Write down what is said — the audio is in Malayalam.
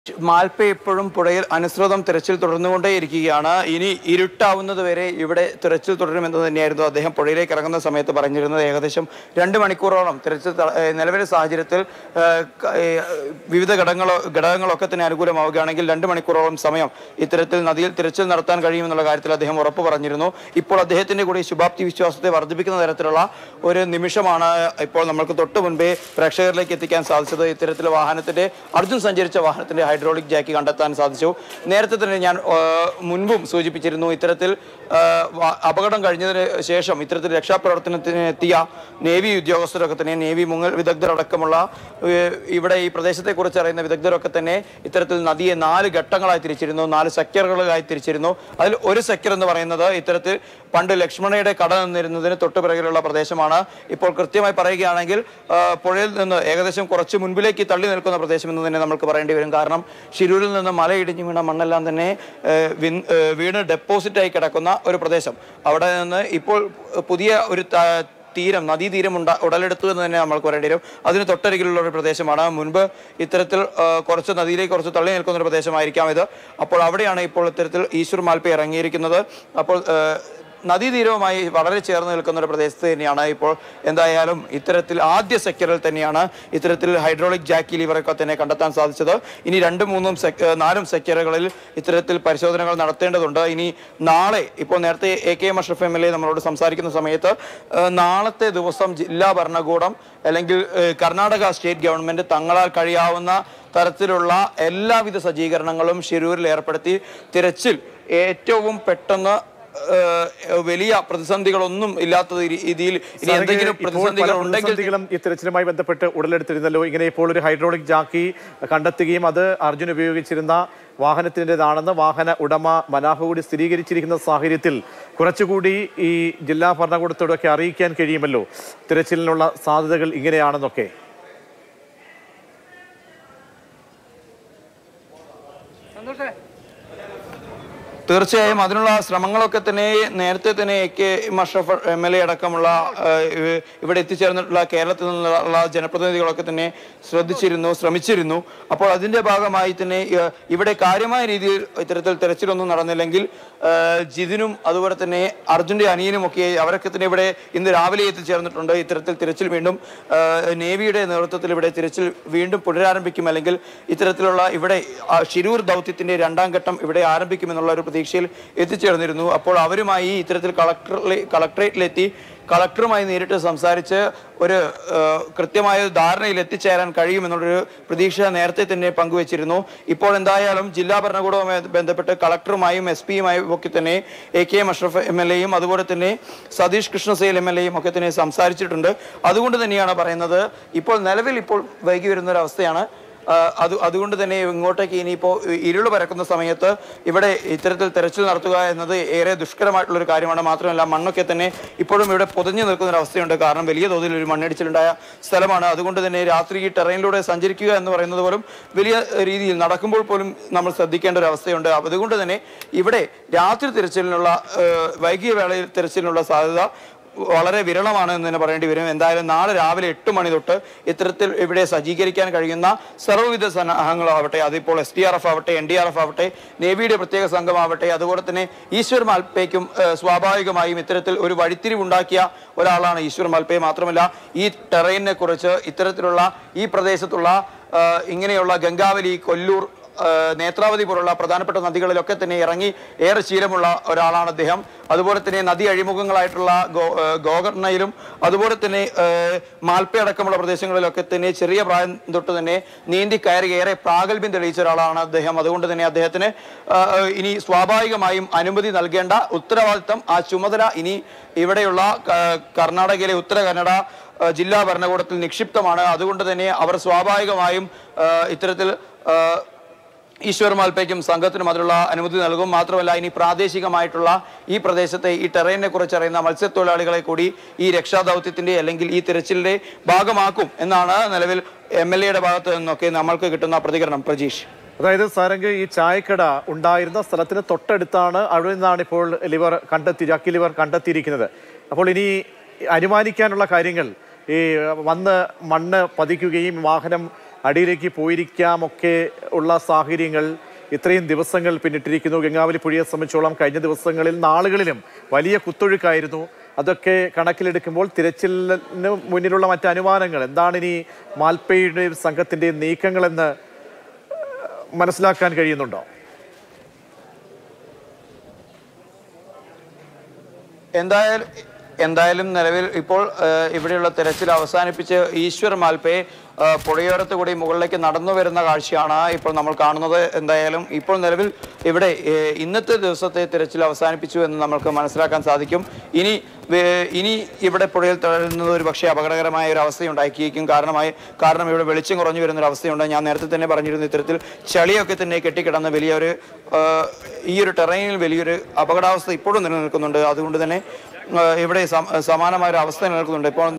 മാൽപ്പ ഇപ്പോഴും പുഴയിൽ അനുസൃതം തിരച്ചിൽ തുടർന്നുകൊണ്ടേയിരിക്കുകയാണ് ഇനി ഇരുട്ടാവുന്നത് വരെ ഇവിടെ തിരച്ചിൽ തുടരുമെന്ന് തന്നെയായിരുന്നു അദ്ദേഹം പുഴയിലേക്ക് ഇറങ്ങുന്ന സമയത്ത് പറഞ്ഞിരുന്നത് ഏകദേശം രണ്ട് മണിക്കൂറോളം തിരച്ചിൽ ത- ഏഹ് നിലവിലെ സാഹചര്യത്തിൽ ഏഹ് ക- ഏഹ് വിവിധ ഘടകങ്ങളോ ഘടകങ്ങളൊക്കെ തന്നെ അനുകൂലമാവുകയാണെങ്കിൽ രണ്ട് മണിക്കൂറോളം സമയം ഇത്തരത്തിൽ നദിയിൽ തിരച്ചിൽ നടത്താൻ കഴിയുമെന്നുള്ള കാര്യത്തിൽ അദ്ദേഹം ഉറപ്പ് പറഞ്ഞിരുന്നു ഇപ്പോൾ അദ്ദേഹത്തിന്റെ കൂടി ശുഭാപ്തി വിശ്വാസത്തെ വർദ്ധിപ്പിക്കുന്ന തരത്തിലുള്ള ഒരു നിമിഷമാണ് ഇപ്പോൾ നമ്മൾക്ക് തൊട്ട് മുൻപേ പ്രേക്ഷകരിലേക്ക് എത്തിക്കാൻ സാധിച്ചത് ഇത്തരത്തിൽ വാഹനത്തിന്റെ അർജുൻ സഞ്ചരിച്ച വാഹനത്തിന്റെ ഹൈഡ്രോളിക് ജാക്കി കണ്ടെത്താൻ സാധിച്ചു നേരത്തെ തന്നെ ഞാൻ ആ, മുൻപും സൂചിപ്പിച്ചിരുന്നു ഇത്തരത്തിൽ ആ, വ- അപകടം കഴിഞ്ഞതിന് ശേഷം ഇത്തരത്തിൽ രക്ഷാപ്രവർത്തനത്തിന് എത്തിയ നേവി ഉദ്യോഗസ്ഥരൊക്കെ തന്നെ നേവി മുങ്ങൽ വിദഗ്ധരടക്കമുള്ള ഏ, ഇവിടെ ഈ പ്രദേശത്തെക്കുറിച്ച് അറിയുന്ന വിദഗ്ധരൊക്കെ തന്നെ ഇത്തരത്തിൽ നദിയെ നാല് ഘട്ടങ്ങളായി തിരിച്ചിരുന്നു നാല് സെക്ടറുകളായി തിരിച്ചിരുന്നു അതിൽ ഒരു സെക്ടർ എന്ന് പറയുന്നത് ഇത്തരത്തിൽ പണ്ട് ലക്ഷ്മണയുടെ കട നിന്നിരുന്നതിന് തൊട്ടു പിറകിലുള്ള പ്രദേശമാണ് ഇപ്പോൾ കൃത്യമായി പറയുകയാണെങ്കിൽ ആ, പുഴയിൽ നിന്ന് ഏകദേശം കുറച്ച് മുൻപിലേക്ക് തള്ളി നിൽക്കുന്ന പ്രദേശം എന്ന് തന്നെ നമുക്ക് പറയേണ്ടി വരും കാരണം ഷിരൂരിൽ നിന്ന് മലയിടിഞ്ഞു വീണ മണ്ണെല്ലാം തന്നെ ഏ, വിൻ- ഏ, വീണ് ഡെപ്പോസിറ്റായി കിടക്കുന്ന ഒരു പ്രദേശം അവിടെ നിന്ന് ഇപ്പോൾ പുതിയ ഒരു ത- തീരം നദീതീരം ഉണ്ട ഉടലെടുത്തു എന്ന് തന്നെ നമ്മൾക്ക് പറയേണ്ടി വരും അതിന് തൊട്ടരികിലുള്ള ഒരു പ്രദേശമാണ് മുൻപ് ഇത്തരത്തിൽ ആ, കുറച്ച് നദിയിലേക്ക് കുറച്ച് തള്ളി നിൽക്കുന്ന ഒരു പ്രദേശമായിരിക്കാം ഇത് അപ്പോൾ അവിടെയാണ് ഇപ്പോൾ ഇത്തരത്തിൽ ഈശ്വർ മാൽപ്പ ഇറങ്ങിയിരിക്കുന്നത് അപ്പോൾ ആ, നദീതീരവുമായി വളരെ ചേർന്ന് നിൽക്കുന്ന ഒരു പ്രദേശത്ത് തന്നെയാണ് ഇപ്പോൾ എന്തായാലും ഇത്തരത്തിൽ ആദ്യ സെക്ടറിൽ തന്നെയാണ് ഇത്തരത്തിൽ ഹൈഡ്രോളിക് ജാക്കി ലിവറൊക്കെ തന്നെ കണ്ടെത്താൻ സാധിച്ചത് ഇനി രണ്ടും മൂന്നും സെക് ഏഹ് നാലും സെക്ടറുകളിൽ ഇത്തരത്തിൽ പരിശോധനകൾ നടത്തേണ്ടതുണ്ട് ഇനി നാളെ ഇപ്പോൾ നേരത്തെ A K M Ashraf M L A നമ്മളോട് സംസാരിക്കുന്ന സമയത്ത് ഏഹ് നാളത്തെ ദിവസം ജില്ലാ ഭരണകൂടം അല്ലെങ്കിൽ ഏഹ് കർണാടക സ്റ്റേറ്റ് ഗവൺമെന്റ് തങ്ങളാൽ കഴിയാവുന്ന തരത്തിലുള്ള എല്ലാവിധ സജ്ജീകരണങ്ങളും ഷിരൂരിൽ ഏർപ്പെടുത്തി തിരച്ചിൽ ഏറ്റവും പെട്ടെന്ന് ഏഹ് വലിയ പ്രതിസന്ധികളൊന്നും ഇല്ലാത്ത രീതിയിൽ ഇനി എന്തെങ്കിലും ഇപ്പോൾ പല പ്രതിസന്ധികൾ ഉണ്ടെങ്കിൽ പ്രതിസന്ധികളും ഈ തിരച്ചിലുമായി ബന്ധപ്പെട്ട് ഉടലെടുത്തിരുന്നല്ലോ ഇങ്ങനെ ഇപ്പോൾ ഒരു ഹൈഡ്രോളിക് ജാക്കി കണ്ടെത്തുകയും അത് അർജുൻ ഉപയോഗിച്ചിരുന്ന വാഹനത്തിൻ്റെതാണെന്ന് വാഹന ഉടമ മനാഫ് കൂടി സ്ഥിരീകരിച്ചിരിക്കുന്ന സാഹചര്യത്തിൽ കുറച്ചുകൂടി ഈ ജില്ലാ ഭരണകൂടത്തോടൊക്കെ അറിയിക്കാൻ കഴിയുമല്ലോ തിരച്ചിലിനുള്ള സാധ്യതകൾ ഇങ്ങനെയാണെന്നൊക്കെ തീർച്ചയായും അതിനുള്ള ശ്രമങ്ങളൊക്കെ തന്നെ നേരത്തെ തന്നെ A K Musharraf M L A അടക്കമുള്ള ആ, ഇവ- ഇവിടെ എത്തിച്ചേർന്നിട്ടുള്ള കേരളത്തിൽ നിന്നുള്ള ജനപ്രതിനിധികളൊക്കെ തന്നെ ശ്രദ്ധിച്ചിരുന്നു ശ്രമിച്ചിരുന്നു അപ്പോൾ അതിന്റെ ഭാഗമായി തന്നെ ആ, ഇവിടെ കാര്യമായ രീതിയിൽ ഇത്തരത്തിൽ തെരച്ചിലൊന്നും നടന്നില്ലെങ്കിൽ ആ, ജിതിനും അതുപോലെ തന്നെ അർജുന്റെ അനിയനും ഒക്കെ അവരൊക്കെ തന്നെ ഇവിടെ ഇന്ന് രാവിലെ എത്തിച്ചേർന്നിട്ടുണ്ട് ഇത്തരത്തിൽ തിരച്ചിൽ വീണ്ടും ആ, നേവിയുടെ നേതൃത്വത്തിൽ ഇവിടെ തിരച്ചിൽ വീണ്ടും പുനരാരംഭിക്കും അല്ലെങ്കിൽ ഇത്തരത്തിലുള്ള ഇവിടെ ആ, ഷിരൂർ ദൗത്യത്തിന്റെ രണ്ടാം ഘട്ടം ഇവിടെ ആരംഭിക്കുമെന്നുള്ള ഒരു പ്രതീക്ഷയിൽ എത്തിച്ചേർന്നിരുന്നു അപ്പോൾ അവരുമായി ഇത്തരത്തിൽ കളക്ടറിലെ കളക്ടറേറ്റിലെത്തി കളക്ടറുമായി നേരിട്ട് സംസാരിച്ച് ഒരു ആ, കൃത്യമായ ഒരു ധാരണയിൽ എത്തിച്ചേരാൻ കഴിയുമെന്നുള്ളൊരു പ്രതീക്ഷ നേരത്തെ തന്നെ പങ്കുവച്ചിരുന്നു ഇപ്പോൾ എന്തായാലും ജില്ലാ ഭരണകൂടവുമായി ബന്ധപ്പെട്ട് കളക്ടറുമായും എസ് പിയുമായും ഒക്കെ തന്നെ A K M Ashraf M L എയും അതുപോലെ തന്നെ സതീഷ് കൃഷ്ണസേൽ എം എൽ എയും ഒക്കെ തന്നെ സംസാരിച്ചിട്ടുണ്ട് അതുകൊണ്ട് തന്നെയാണ് പറയുന്നത് ഇപ്പോൾ നിലവിൽ ഇപ്പോൾ വൈകി വരുന്ന ഒരു അവസ്ഥയാണ് ആ, അത് അതുകൊണ്ട് തന്നെ ഇങ്ങോട്ടേക്ക് ഇനിയിപ്പോൾ ഇരുള് പരക്കുന്ന സമയത്ത് ഇവിടെ ഇത്തരത്തിൽ തെരച്ചിൽ നടത്തുക എന്നത് ഏറെ ദുഷ്കരമായിട്ടുള്ള ഒരു കാര്യമാണ് മാത്രമല്ല മണ്ണൊക്കെ തന്നെ ഇപ്പോഴും ഇവിടെ പൊതിഞ്ഞു നിൽക്കുന്ന ഒരു അവസ്ഥയുണ്ട് കാരണം വലിയ തോതിൽ ഒരു മണ്ണിടിച്ചിലുണ്ടായ സ്ഥലമാണ് അതുകൊണ്ട് തന്നെ രാത്രി ഈ ടെറൈനിലൂടെ സഞ്ചരിക്കുക എന്ന് പറയുന്നത് പോലും വലിയ രീതിയിൽ നടക്കുമ്പോൾ പോലും നമ്മൾ ശ്രദ്ധിക്കേണ്ട ഒരു അവസ്ഥയുണ്ട് അതുകൊണ്ട് തന്നെ ഇവിടെ രാത്രി തിരച്ചിലിനുള്ള ഏഹ്, വൈകിയ വേളയിൽ തിരച്ചിലിനുള്ള സാധ്യത വളരെ വിരളമാണ് എന്ന് തന്നെ പറയേണ്ടി വരും എന്തായാലും നാളെ രാവിലെ എട്ട് മണി തൊട്ട് ഇത്തരത്തിൽ ഇവിടെ സജ്ജീകരിക്കാൻ കഴിയുന്ന സർവ്വവിധ സന്നാഹങ്ങളാവട്ടെ അതിപ്പോൾ എസ് ഡി ആർ എഫ് ആവട്ടെ എൻ ഡി ആർ എഫ് ആവട്ടെ നേവിയുടെ പ്രത്യേക സംഘമാവട്ടെ അതുപോലെ തന്നെ ഈശ്വർ മാൽപ്പയ്ക്കും ഏഹ്, സ്വാഭാവികമായും ഇത്തരത്തിൽ ഒരു വഴിത്തിരിവുണ്ടാക്കിയ ഒരാളാണ് ഈശ്വർ മാൽപ്പയെ മാത്രമല്ല ഈ ടെറൈനെ കുറിച്ച് ഇത്തരത്തിലുള്ള ഈ പ്രദേശത്തുള്ള ഏഹ്, ഇങ്ങനെയുള്ള ഗംഗാവലി കൊല്ലൂർ ഏഹ് നേത്രാവതി പോലുള്ള പ്രധാനപ്പെട്ട നദികളിലൊക്കെ തന്നെ ഇറങ്ങി ഏറെ ശീലമുള്ള ഒരാളാണ് അദ്ദേഹം അതുപോലെ തന്നെ നദി അഴിമുഖങ്ങളായിട്ടുള്ള ഗോ ഏഹ് ഗോകർണയിലും അതുപോലെ തന്നെ ഏഹ് മാൽപ്പ അടക്കമുള്ള പ്രദേശങ്ങളിലൊക്കെ തന്നെ ചെറിയ പ്രായം തൊട്ട് തന്നെ നീന്തി കയറി ഏറെ പ്രാഗൽഭ്യം തെളിയിച്ച ഒരാളാണ് അദ്ദേഹം അതുകൊണ്ട് തന്നെ അദ്ദേഹത്തിന് ഏഹ് ഇനി സ്വാഭാവികമായും അനുമതി നൽകേണ്ട ഉത്തരവാദിത്തം ആ ചുമതല ഇനി ഇവിടെയുള്ള ക- കർണാടകയിലെ ഉത്തര കന്നഡ ഏഹ് ജില്ലാ ഭരണകൂടത്തിൽ നിക്ഷിപ്തമാണ് അതുകൊണ്ട് തന്നെ അവർ സ്വാഭാവികമായും ഏഹ് ഇത്തരത്തിൽ ഏഹ് ഈശ്വർ മാൽപ്പയ്ക്കും സംഘത്തിനും അതിനുള്ള അനുമതി നൽകും മാത്രമല്ല ഇനി പ്രാദേശികമായിട്ടുള്ള ഈ പ്രദേശത്തെ ഈ ടെറൈനെ കുറിച്ച് അറിയുന്ന മത്സ്യത്തൊഴിലാളികളെ കൂടി ഈ രക്ഷാദൗത്യത്തിന്റെ അല്ലെങ്കിൽ ഈ തിരച്ചിലിന്റെ ഭാഗമാക്കും എന്നാണ് നിലവിൽ എം എൽ എയുടെ ഭാഗത്ത് നിന്നൊക്കെ നമ്മൾക്ക് കിട്ടുന്ന പ്രതികരണം പ്രജീഷ് അതായത് സാരംഗ് ഈ ചായക്കട ഉണ്ടായിരുന്ന സ്ഥലത്തിന് തൊട്ടടുത്താണ് അവിടെ നിന്നാണ് ഇപ്പോൾ ലിവർ കണ്ടെത്തി ജാക്കി ലിവർ കണ്ടെത്തിയിരിക്കുന്നത് അപ്പോൾ ഇനി അനുമാനിക്കാനുള്ള കാര്യങ്ങൾ ഈ വന്ന് മണ്ണ് പതിക്കുകയും വാഹനം അടിയിലേക്ക് പോയിരിക്കാമൊക്കെ ഉള്ള സാഹചര്യങ്ങൾ ഇത്രയും ദിവസങ്ങൾ പിന്നിട്ടിരിക്കുന്നു ഗംഗാവലി പുഴയെ സംബന്ധിച്ചോളം കഴിഞ്ഞ ദിവസങ്ങളിൽ നാളുകളിലും വലിയ കുത്തൊഴുക്കായിരുന്നു അതൊക്കെ കണക്കിലെടുക്കുമ്പോൾ തിരച്ചിലിന് മുന്നിലുള്ള മറ്റ് അനുമാനങ്ങൾ എന്താണ് ഇനി മാൽപ്പയുടെയും സംഘത്തിന്റെയും നീക്കങ്ങളെന്ന് മനസ്സിലാക്കാൻ കഴിയുന്നുണ്ടോ എന്തായാലും എന്തായാലും നിലവിൽ ഇപ്പോൾ ഏഹ്, ഇവിടെയുള്ള തെരച്ചിൽ അവസാനിപ്പിച്ച് ഈശ്വർ മാൽപ്പയെ ഏഹ്, പുഴയോരത്ത് കൂടി മുകളിലേക്ക് നടന്നു വരുന്ന കാഴ്ചയാണ് ഇപ്പോൾ നമ്മൾ കാണുന്നത് എന്തായാലും ഇപ്പോൾ നിലവിൽ ഇവിടെ ഏഹ്, ഇന്നത്തെ ദിവസത്തെ തിരച്ചിൽ അവസാനിപ്പിച്ചു എന്ന് നമുക്ക് മനസ്സിലാക്കാൻ സാധിക്കും ഇനി വേ- ഇനി ഇവിടെ പുഴയിൽ തഴുന്നത് ഒരു പക്ഷേ അപകടകരമായ ഒരു അവസ്ഥയുണ്ടാക്കിയേക്കും കാരണമായി കാരണം ഇവിടെ വെളിച്ചം കുറഞ്ഞു വരുന്ന ഒരു അവസ്ഥയുണ്ട് ഞാൻ നേരത്തെ തന്നെ പറഞ്ഞിരുന്നു ഇത്തരത്തിൽ ചളിയൊക്കെ തന്നെ കെട്ടിക്കിടന്ന വലിയൊരു ഏഹ്, ഈ ഒരു ടെറൈനിൽ വലിയൊരു അപകടാവസ്ഥ ഇപ്പോഴും നിലനിൽക്കുന്നുണ്ട് അതുകൊണ്ട് തന്നെ ഏഹ്, ഇവിടെ സം- സമാനമായ ഒരു അവസ്ഥ നിലനിൽക്കുന്നുണ്ട് ഇപ്പോൾ